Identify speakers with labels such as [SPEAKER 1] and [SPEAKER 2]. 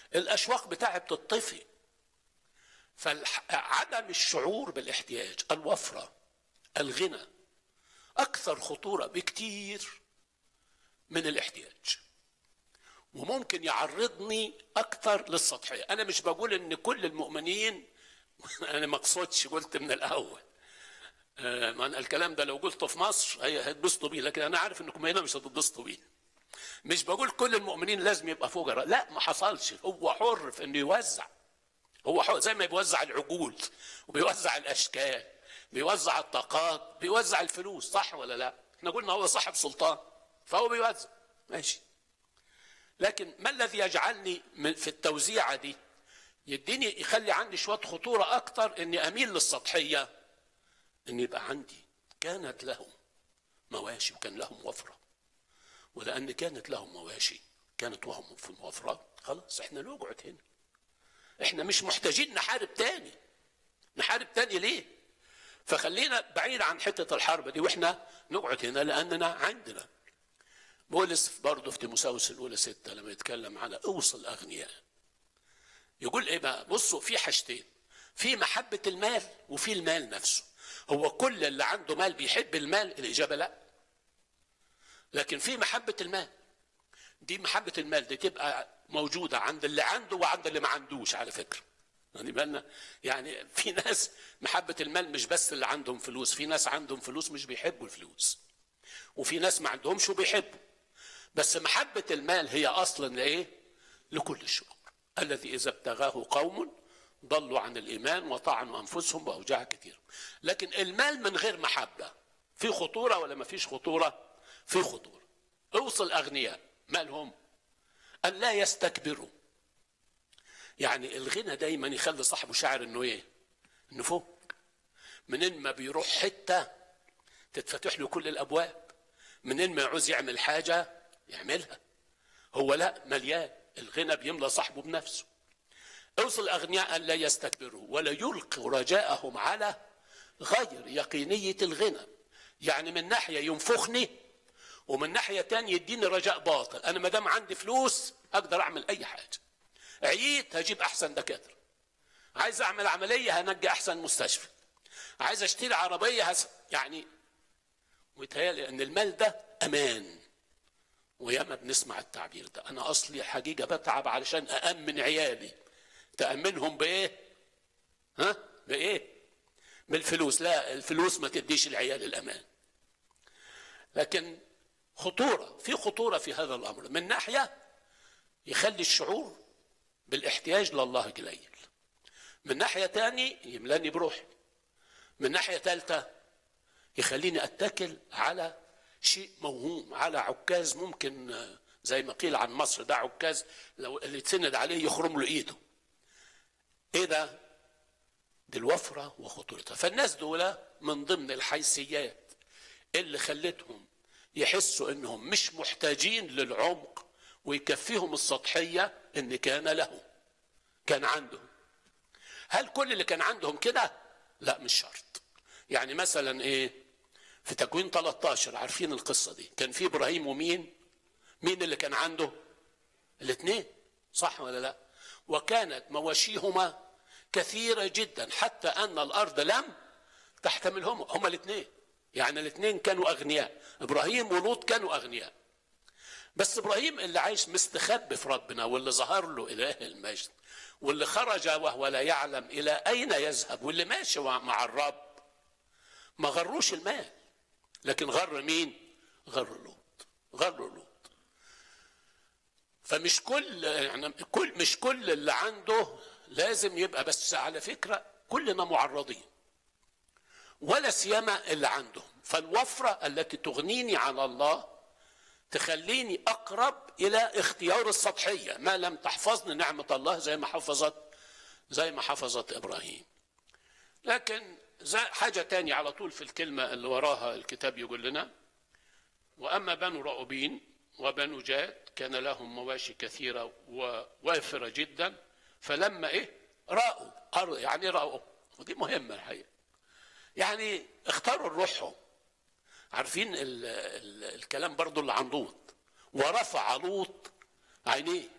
[SPEAKER 1] الاشواق بتاعي بتطفي فعدم الشعور بالاحتياج الوفره الغنى اكثر خطوره بكتير من الاحتياج وممكن يعرضني اكثر للسطحيه انا مش بقول ان كل المؤمنين انا ما اقصدش قلت من الاول آه، ما أنا الكلام ده لو قلته في مصر هي هتبسطوا بيه لكن انا عارف انكم هنا مش هتتبسطوا بيه مش بقول كل المؤمنين لازم يبقى فقراء لا ما حصلش هو حر في انه يوزع هو حر زي ما بيوزع العقول وبيوزع الاشكال بيوزع الطاقات بيوزع الفلوس صح ولا لا احنا قلنا هو صاحب سلطان فهو بيوزع ماشي لكن ما الذي يجعلني من- في التوزيعه دي يديني يخلي عندي شويه خطوره اكتر اني اميل للسطحيه ان يبقى عندي كانت لهم مواشي وكان لهم وفره ولان كانت لهم مواشي كانت وهم في الوفره خلاص احنا نقعد هنا احنا مش محتاجين نحارب تاني نحارب تاني ليه فخلينا بعيد عن حته الحرب دي واحنا نقعد هنا لاننا عندنا بولس برضه في تيموساوس الاولى ستة لما يتكلم على اوصل الاغنياء يقول ايه بقى بصوا في حاجتين في محبة المال وفي المال نفسه هو كل اللي عنده مال بيحب المال الإجابة لا لكن في محبة المال دي محبة المال دي تبقى موجودة عند اللي عنده وعند اللي ما عندوش على فكرة يعني بالنا يعني في ناس محبة المال مش بس اللي عندهم فلوس في ناس عندهم فلوس مش بيحبوا الفلوس وفي ناس ما عندهمش وبيحبوا بس محبة المال هي أصلا لإيه؟ لكل الشرور الذي إذا ابتغاه قوم ضلوا عن الإيمان وطعنوا أنفسهم بأوجاع كثيرة لكن المال من غير محبة في خطورة ولا ما فيش خطورة؟ في خطورة اوصل أغنياء مالهم أن لا يستكبروا يعني الغنى دايما يخلي صاحبه شاعر انه ايه؟ انه فوق منين ما بيروح حته تتفتح له كل الابواب منين ما يعوز يعمل حاجه يعملها هو لا مليان الغنى بيملى صاحبه بنفسه اوصل الاغنياء ان لا يستكبروا ولا يلقوا رجاءهم على غير يقينيه الغنى يعني من ناحيه ينفخني ومن ناحيه تانية يديني رجاء باطل انا ما دام عندي فلوس اقدر اعمل اي حاجه عييت هجيب احسن دكاتره عايز اعمل عمليه هنجي احسن مستشفى عايز اشتري عربيه هس... يعني ويتهيألي ان المال ده امان وياما بنسمع التعبير ده انا اصلي حقيقه بتعب علشان اامن عيالي تامنهم بايه ها بايه بالفلوس لا الفلوس ما تديش العيال الامان لكن خطوره في خطوره في هذا الامر من ناحيه يخلي الشعور بالاحتياج لله قليل من ناحيه تاني يملاني بروحي من ناحيه ثالثه يخليني اتكل على شيء موهوم على عكاز ممكن آه، زي ما قيل عن مصر ده عكاز لو اللي يتسند عليه يخرم له ايده ايه ده دي الوفرة وخطورتها فالناس دول من ضمن الحيثيات اللي خلتهم يحسوا انهم مش محتاجين للعمق ويكفيهم السطحية ان كان لهم كان عندهم هل كل اللي كان عندهم كده لا مش شرط يعني مثلا ايه في تكوين 13 عارفين القصة دي كان في ابراهيم ومين مين اللي كان عنده الاثنين صح ولا لا وكانت مواشيهما كثيرة جدا حتى أن الأرض لم تحتملهم هما الاثنين يعني الاثنين كانوا أغنياء إبراهيم ولوط كانوا أغنياء بس إبراهيم اللي عايش مستخبي في ربنا واللي ظهر له إله المجد واللي خرج وهو لا يعلم إلى أين يذهب واللي ماشي مع الرب ما غروش المال لكن غر مين غر لوط غر لوط فمش كل يعني كل مش كل اللي عنده لازم يبقى بس على فكره كلنا معرضين ولا سيما اللي عندهم فالوفره التي تغنيني عن الله تخليني اقرب الى اختيار السطحيه ما لم تحفظني نعمه الله زي ما حفظت زي ما حفظت ابراهيم لكن زي حاجه تانية على طول في الكلمه اللي وراها الكتاب يقول لنا واما بنو رأوبين وبنو جاد كان لهم مواشي كثيره ووافره جدا فلما ايه راوا أر- يعني راوا ودي مهمه الحقيقه يعني اختاروا روحهم عارفين ال ال الكلام برضو اللي عن لوط ورفع لوط عينيه